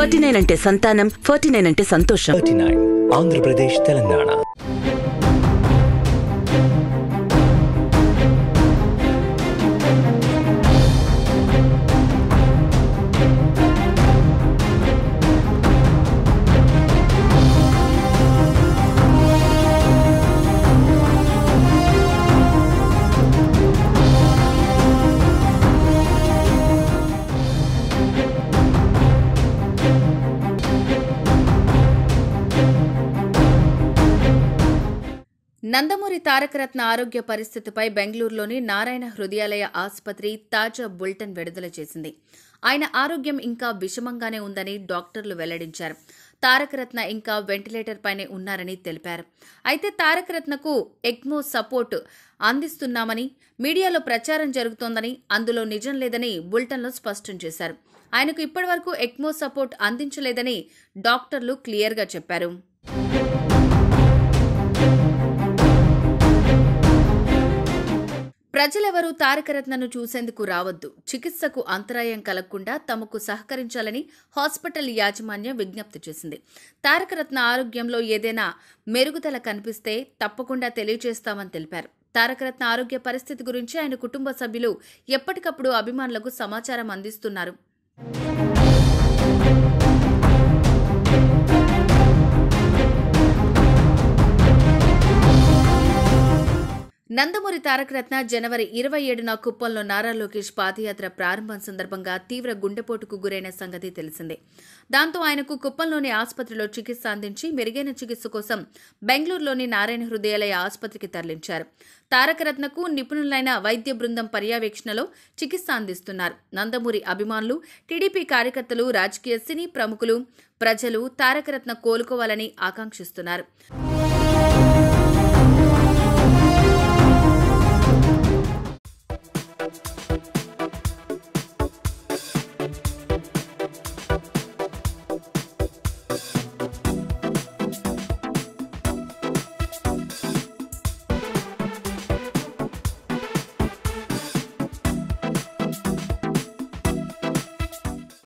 forty nine అంటే సంతానం forty nine అంటే సంతోషం థర్టీ నైన్ ఆంధ్రప్రదేశ్ తెలంగాణ నందమూరి తారకరత్న ఆరోగ్య పరిస్థితిపై బెంగళూరులోని నారాయణ హృదయాలయ ఆసుపత్రి తాజా బులెటిన్ విడుదల చేసింది ఆయన ఆరోగ్యం ఇంకా విషమంగానే ఉందని డాక్టర్లు వెల్లడించారు తారకరత్న ఇంకా వెంటిలేటర్ పైనే ఉన్నారని తెలిపారు అయితే తారకరత్నకు ఎగ్మో సపోర్ట్ అందిస్తున్నామని మీడియాలో ప్రచారం జరుగుతోందని అందులో నిజం లేదని బులెటిన్లో స్పష్టం చేశారు ఆయనకు ఇప్పటివరకు ఎగ్మో సపోర్ట్ అందించలేదని డాక్టర్లు క్లియర్గా చెప్పారు ప్రజలెవరూ తారకరత్నను చూసేందుకు రావద్దు చికిత్సకు అంతరాయం కలగకుండా తమకు సహకరించాలని హాస్పిటల్ యాజమాన్యం విజ్ఞప్తి చేసింది తారకరత్న ఆరోగ్యంలో ఏదైనా మెరుగుదల కనిపిస్తే తప్పకుండా తెలియజేస్తామని తెలిపారు తారకరత్న ఆరోగ్య పరిస్థితి గురించి ఆయన కుటుంబ సభ్యులు ఎప్పటికప్పుడు అభిమానులకు సమాచారం అందిస్తున్నారు నందమూరి తారకరత్న జనవరి ఇరవై ఏడున కుప్పంలో నారా లోకేష్ పాదయాత్ర ప్రారంభం సందర్భంగా తీవ్ర గుండెపోటుకు గురైన సంగతి తెలిసిందే దాంతో ఆయనకు కుప్పంలోని ఆసుపత్రిలో చికిత్స అందించి మెరుగైన చికిత్స కోసం బెంగళూరులోని నారాయణ హృదయాలయ ఆసుపత్రికి తరలించారు తారకరత్నకు నిపుణులైన వైద్య బృందం పర్యవేక్షణలో చికిత్స అందిస్తున్నారు నందమూరి అభిమానులు టీడీపీ కార్యకర్తలు రాజకీయ సినీ ప్రముఖులు ప్రజలు తారకరత్న కోలుకోవాలని ఆకాంక్షిస్తున్నారు